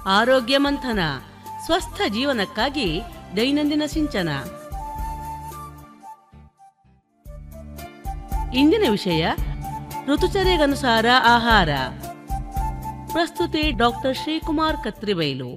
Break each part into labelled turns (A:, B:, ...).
A: ಆರೋಗ್ಯ ಮಂಥನ ಸ್ವಸ್ಥ ಜೀವನಕ್ಕಾಗಿ ದೈನಂದಿನ ಸಿಂಚನ ಇಂದಿನ ವಿಷಯ ಋತುಚರ್ಯಗನುಸಾರ ಆಹಾರ ಪ್ರಸ್ತುತಿ ಡಾಕ್ಟರ್ ಶ್ರೀಕುಮಾರ್ ಕತ್ರಿಬೈಲು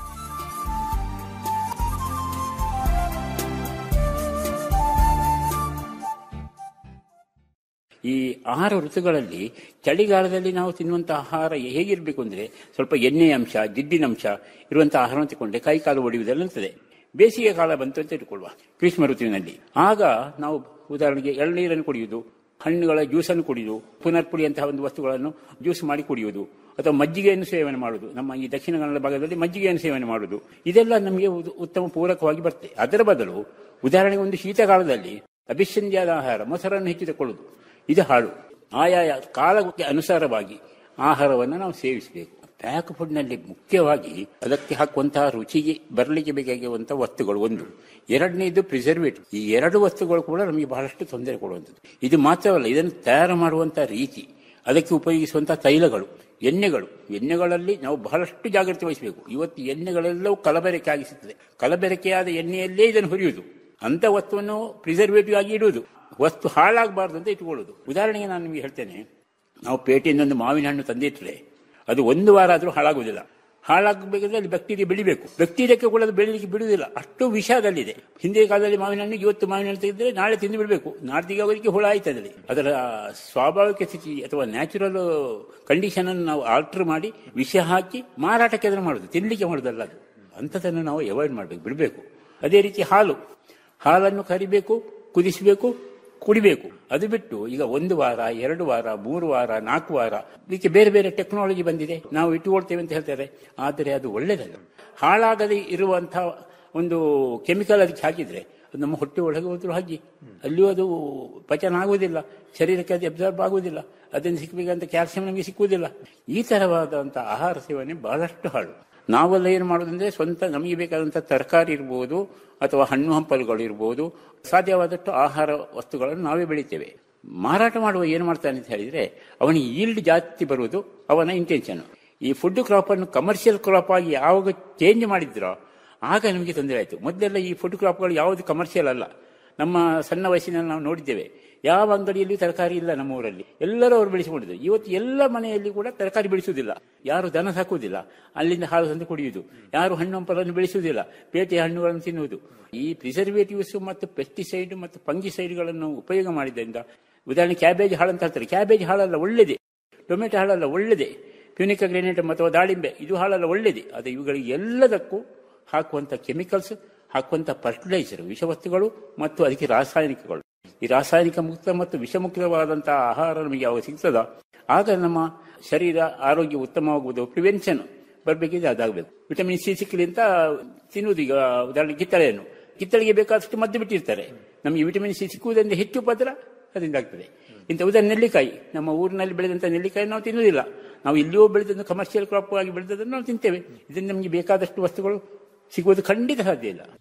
B: ಈ ಆಹಾರ ಋತುಗಳಲ್ಲಿ ಚಳಿಗಾಲದಲ್ಲಿ ನಾವು ತಿನ್ನುವಂಥ ಆಹಾರ ಹೇಗಿರಬೇಕು ಅಂದರೆ ಸ್ವಲ್ಪ ಎಣ್ಣೆಯ ಅಂಶ ಜಿಡ್ಡಿನ ಅಂಶ ಇರುವಂಥ ಆಹಾರವನ್ನು ತಗೊಂಡ್ರೆ ಕೈ ಕಾಲು ಒಡೆಯುವುದೆಲ್ಲ ನಿಲ್ತದೆ ಬೇಸಿಗೆ ಕಾಲ ಬಂತು ಅಂತ ಇಟ್ಕೊಳ್ಳುವ ಗ್ರೀಷ್ಮ ಋತುವಿನಲ್ಲಿ ಆಗ ನಾವು ಉದಾಹರಣೆಗೆ ಎಳ್ನೀರನ್ನು ಕುಡಿಯುವುದು ಹಣ್ಣುಗಳ ಜ್ಯೂಸನ್ನು ಕುಡಿಯುವುದು ಪುನರ್ಪುಡಿಯಂತಹ ಒಂದು ವಸ್ತುಗಳನ್ನು ಜ್ಯೂಸ್ ಮಾಡಿ ಕುಡಿಯುವುದು ಅಥವಾ ಮಜ್ಜಿಗೆಯನ್ನು ಸೇವನೆ ಮಾಡುವುದು ನಮ್ಮ ಈ ದಕ್ಷಿಣ ಕನ್ನಡ ಭಾಗದಲ್ಲಿ ಮಜ್ಜಿಗೆಯನ್ನು ಸೇವನೆ ಮಾಡುವುದು ಇದೆಲ್ಲ ನಮಗೆ ಉ- ಉತ್ತಮ ಪೂರಕವಾಗಿ ಬರ್ತದೆ ಅದರ ಬದಲು ಉದಾಹರಣೆಗೆ ಒಂದು ಶೀತಕಾಲದಲ್ಲಿ ಅಭಿಸಂಧ್ಯಾದ ಆಹಾರ ಮೊಸರನ್ನು ಹೆಚ್ಚು ತಗೊಳ್ಳುವುದು ಇದು ಹಾಳು ಆಯಾಯ ಕಾಲಕ್ಕೆ ಅನುಸಾರವಾಗಿ ಆಹಾರವನ್ನು ನಾವು ಸೇವಿಸಬೇಕು ಪ್ಯಾಕ್ ಫುಡ್ನಲ್ಲಿ ಮುಖ್ಯವಾಗಿ ಅದಕ್ಕೆ ಹಾಕುವಂತಹ ರುಚಿಗೆ ಬರಲಿಕ್ಕೆ ಬೇಕಾಗಿರುವಂತಹ ವಸ್ತುಗಳು ಒಂದು ಎರಡನೇದು ಪ್ರಿಸರ್ವೇಟಿವ್ ಈ ಎರಡು ವಸ್ತುಗಳು ಕೂಡ ನಮಗೆ ಬಹಳಷ್ಟು ತೊಂದರೆ ಕೊಡುವಂಥದ್ದು ಇದು ಮಾತ್ರವಲ್ಲ ಇದನ್ನು ತಯಾರು ಮಾಡುವಂತಹ ರೀತಿ ಅದಕ್ಕೆ ಉಪಯೋಗಿಸುವಂತಹ ತೈಲಗಳು ಎಣ್ಣೆಗಳು ಎಣ್ಣೆಗಳಲ್ಲಿ ನಾವು ಬಹಳಷ್ಟು ಜಾಗ್ರತೆ ವಹಿಸಬೇಕು ಇವತ್ತು ಎಣ್ಣೆಗಳೆಲ್ಲವೂ ಕಲಬೆರಕೆ ಆಗಿಸುತ್ತದೆ ಕಲಬೆರಕೆಯಾದ ಎಣ್ಣೆಯಲ್ಲೇ ಇದನ್ನು ಹುರಿಯುವುದು ಅಂತ ವಸ್ತುವನ್ನು ಪ್ರಿಸರ್ವೇಟಿವ್ ಆಗಿ ಇಡುವುದು ವಸ್ತು ಹಾಳಾಗಬಾರ್ದು ಅಂತ ಇಟ್ಕೊಳ್ಳೋದು ಉದಾಹರಣೆಗೆ ನಾನು ನಿಮಗೆ ಹೇಳ್ತೇನೆ ನಾವು ಪೇಟೆಯಿಂದ ಒಂದು ಮಾವಿನ ಹಣ್ಣು ತಂದಿಟ್ರೆ ಅದು ಒಂದು ವಾರ ಆದರೂ ಹಾಳಾಗುವುದಿಲ್ಲ ಹಾಳಾಗಬೇಕಾದ್ರೆ ಅಲ್ಲಿ ಬ್ಯಾಕ್ಟೀರಿಯಾ ಬೆಳಿಬೇಕು ಬ್ಯಾಕ್ಟೀರಿಯಾಕ್ಕೆ ಕೂಡ ಅದು ಬೆಳಿಲಿಕ್ಕೆ ಬಿಡುವುದಿಲ್ಲ ಅಷ್ಟು ವಿಷದಲ್ಲಿದೆ ಹಿಂದಿನ ಕಾಲದಲ್ಲಿ ಮಾವಿನ ಹಣ್ಣು ಇವತ್ತು ಮಾವಿನ ಹಣ್ಣು ತೆಗೆದ್ರೆ ನಾಳೆ ತಿಂದು ಬಿಡಬೇಕು ನಾಡ್ದಿಗೆ ಅವರಿಗೆ ಹುಳ ಆಯ್ತದಲ್ಲಿ ಅದರ ಸ್ವಾಭಾವಿಕ ಸ್ಥಿತಿ ಅಥವಾ ನ್ಯಾಚುರಲ್ ಕಂಡೀಷನ್ ಅನ್ನು ನಾವು ಆಲ್ಟರ್ ಮಾಡಿ ವಿಷ ಹಾಕಿ ಮಾರಾಟಕ್ಕೆ ಅದನ್ನು ಮಾಡುದು ತಿನ್ಲಿಕ್ಕೆ ಮಾಡುದಲ್ಲ ಅದು ಅಂಥದ್ದನ್ನು ನಾವು ಅವಾಯ್ಡ್ ಮಾಡಬೇಕು ಬಿಡಬೇಕು ಅದೇ ರೀತಿ ಹಾಲು ಹಾಲನ್ನು ಕರಿಬೇಕು ಕುದಿಸಬೇಕು ಕುಡಿಬೇಕು ಅದು ಬಿಟ್ಟು ಈಗ ಒಂದು ವಾರ ಎರಡು ವಾರ ಮೂರು ವಾರ ನಾಲ್ಕು ವಾರ ಇದಕ್ಕೆ ಬೇರೆ ಬೇರೆ ಟೆಕ್ನಾಲಜಿ ಬಂದಿದೆ ನಾವು ಇಟ್ಟುಕೊಳ್ತೇವೆ ಅಂತ ಹೇಳ್ತಾರೆ ಆದರೆ ಅದು ಒಳ್ಳೆಯದಲ್ಲ ಹಾಳಾಗದೆ ಇರುವಂತಹ ಒಂದು ಕೆಮಿಕಲ್ ಅದಕ್ಕೆ ಹಾಕಿದ್ರೆ ಅದು ನಮ್ಮ ಹೊಟ್ಟೆ ಒಳಗೆ ಹೋದ್ರೂ ಹಾಗೆ ಅಲ್ಲಿಯೂ ಅದು ಪಚನ ಆಗುವುದಿಲ್ಲ ಶರೀರಕ್ಕೆ ಅದು ಅಬ್ಸರ್ವ್ ಆಗುವುದಿಲ್ಲ ಅದನ್ನು ಸಿಕ್ಕಬೇಕಂತ ಕ್ಯಾಲ್ಸಿಯಂ ನಮಗೆ ಸಿಕ್ಕುವುದಿಲ್ಲ ಈ ತರವಾದಂಥ ಆಹಾರ ಸೇವನೆ ಬಹಳಷ್ಟು ಹಾಳು ನಾವೆಲ್ಲ ಏನು ಮಾಡೋದಂದ್ರೆ ಸ್ವಂತ ನಮಗೆ ಬೇಕಾದಂಥ ತರಕಾರಿ ಇರ್ಬೋದು ಅಥವಾ ಹಣ್ಣು ಹಂಪಲುಗಳು ಇರ್ಬೋದು ಸಾಧ್ಯವಾದಷ್ಟು ಆಹಾರ ವಸ್ತುಗಳನ್ನು ನಾವೇ ಬೆಳಿತೇವೆ ಮಾರಾಟ ಮಾಡುವ ಏನು ಮಾಡ್ತಾನೆ ಅಂತ ಹೇಳಿದ್ರೆ ಅವನಿಗೆ ಈಲ್ಡ್ ಜಾಸ್ತಿ ಬರುವುದು ಅವನ ಇಂಟೆನ್ಷನ್ ಈ ಫುಡ್ ಕ್ರಾಪ್ ಅನ್ನು ಕಮರ್ಷಿಯಲ್ ಕ್ರಾಪ್ ಆಗಿ ಯಾವಾಗ ಚೇಂಜ್ ಮಾಡಿದ್ರೋ ಆಗ ನಮಗೆ ತೊಂದರೆ ಆಯಿತು ಮೊದಲೆಲ್ಲ ಈ ಫುಡ್ ಕ್ರಾಪ್ಗಳು ಯಾವುದು ಕಮರ್ಷಿಯಲ್ ಅಲ್ಲ ನಮ್ಮ ಸಣ್ಣ ವಯಸ್ಸಿನಲ್ಲಿ ನಾವು ನೋಡಿದ್ದೇವೆ ಯಾವ ಅಂಗಡಿಯಲ್ಲಿ ತರಕಾರಿ ಇಲ್ಲ ನಮ್ಮ ಊರಲ್ಲಿ ಎಲ್ಲರೂ ಅವರು ಬೆಳೆಸಿಕೊಂಡಿದ್ರು ಇವತ್ತು ಎಲ್ಲ ಮನೆಯಲ್ಲಿ ಕೂಡ ತರಕಾರಿ ಬೆಳೆಸುವುದಿಲ್ಲ ಯಾರು ದನ ಸಾಕುವುದಿಲ್ಲ ಅಲ್ಲಿಂದ ಹಾಲು ತಂದು ಕುಡಿಯುವುದು ಯಾರು ಹಣ್ಣು ಹಂಪಲನ್ನು ಬೆಳೆಸುವುದಿಲ್ಲ ಪೇಟೆಯ ಹಣ್ಣುಗಳನ್ನು ತಿನ್ನುವುದು ಈ ಪ್ರಿಸರ್ವೇಟಿವ್ಸ್ ಮತ್ತು ಪೆಸ್ಟಿಸೈಡ್ ಮತ್ತು ಫಂಗಿಸೈಡ್ಗಳನ್ನು ಉಪಯೋಗ ಮಾಡಿದ್ದರಿಂದ ಉದಾಹರಣೆ ಕ್ಯಾಬೇಜ್ ಹಾಳು ಅಂತ ಹೇಳ್ತಾರೆ ಕ್ಯಾಬೇಜ್ ಹಾಳಲ್ಲ ಒಳ್ಳೆಯದೇ ಟೊಮೆಟೊ ಹಾಳಲ್ಲ ಒಳ್ಳೆಯದೇ ಪ್ಯೂನಿಕ ಗ್ರೆನೇಟಮ್ ಅಥವಾ ದಾಳಿಂಬೆ ಇದು ಹಾಳಲ್ಲ ಒಳ್ಳೆಯದೇ ಆದರೆ ಇವುಗಳಿಗೆ ಎಲ್ಲದಕ್ಕೂ ಹಾಕುವಂಥ ಕೆಮಿಕಲ್ಸ್ ಹಾಕುವಂಥ ಫರ್ಟಿಲೈಸರ್ ವಿಷವಸ್ತುಗಳು ಮತ್ತು ಅದಕ್ಕೆ ರಾಸಾಯನಿಕಗಳು ಈ ರಾಸಾಯನಿಕ ಮುಕ್ತ ಮತ್ತು ವಿಷಮುಕ್ತವಾದಂತಹ ಆಹಾರ ನಮಗೆ ಯಾವಾಗ ಸಿಗ್ತದ ಆಗ ನಮ್ಮ ಶರೀರ ಆರೋಗ್ಯ ಉತ್ತಮವಾಗುವುದು ಪ್ರಿವೆನ್ಷನ್ ಬರಬೇಕಿದ್ರೆ ಅದಾಗಬೇಕು ವಿಟಮಿನ್ ಸಿ ಸಿಕ್ಕಲಿ ಅಂತ ತಿನ್ನುವುದು ಈಗ ಉದಾಹರಣೆ ಕಿತ್ತಳೆಯನ್ನು ಕಿತ್ತಳೆಗೆ ಬೇಕಾದಷ್ಟು ಮದ್ದು ಬಿಟ್ಟಿರ್ತಾರೆ ನಮಗೆ ವಿಟಮಿನ್ ಸಿ ಸಿಕ್ಕುವುದರಿಂದ ಹೆಚ್ಚು ಪತ್ರ ಅದರಿಂದ ಆಗ್ತದೆ ಇಂಥ ಉದಾಹರಣೆ ನೆಲ್ಲಿಕಾಯಿ ನಮ್ಮ ಊರಿನಲ್ಲಿ ಬೆಳೆದಂಥ ನೆಲ್ಲಿಕಾಯಿ ನಾವು ತಿನ್ನುವುದಿಲ್ಲ ನಾವು ಇಲ್ಲಿಯೂ ಬೆಳೆದನ್ನು ಕಮರ್ಷಿಯಲ್ ಕ್ರಾಪ್ ಆಗಿ ಬೆಳೆದದನ್ನು ನಾವು ತಿಂತೇವೆ ಇದರಿಂದ ನಮಗೆ ಬೇಕಾದಷ್ಟು ವಸ್ತುಗಳು ಸಿಗುವುದು ಖಂಡಿತ ಸಾಧ್ಯ ಇಲ್ಲ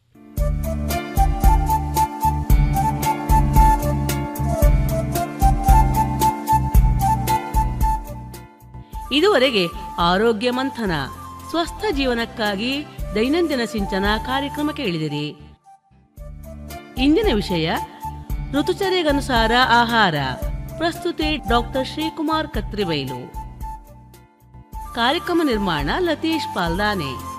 A: ಇದುವರೆಗೆ ಆರೋಗ್ಯ ಮಂಥನ ಸ್ವಸ್ಥ ಜೀವನಕ್ಕಾಗಿ ದೈನಂದಿನ ಸಿಂಚನ ಕಾರ್ಯಕ್ರಮ ಕೇಳಿದಿರಿ ಇಂದಿನ ವಿಷಯ ಋತುಚರ್ಯಗನುಸಾರ ಆಹಾರ ಪ್ರಸ್ತುತಿ ಡಾಕ್ಟರ್ ಶ್ರೀಕುಮಾರ್ ಕತ್ರಿಬೈಲು ಕಾರ್ಯಕ್ರಮ ನಿರ್ಮಾಣ ಲತೀಶ್ ಪಾಲ್ದಾನೆ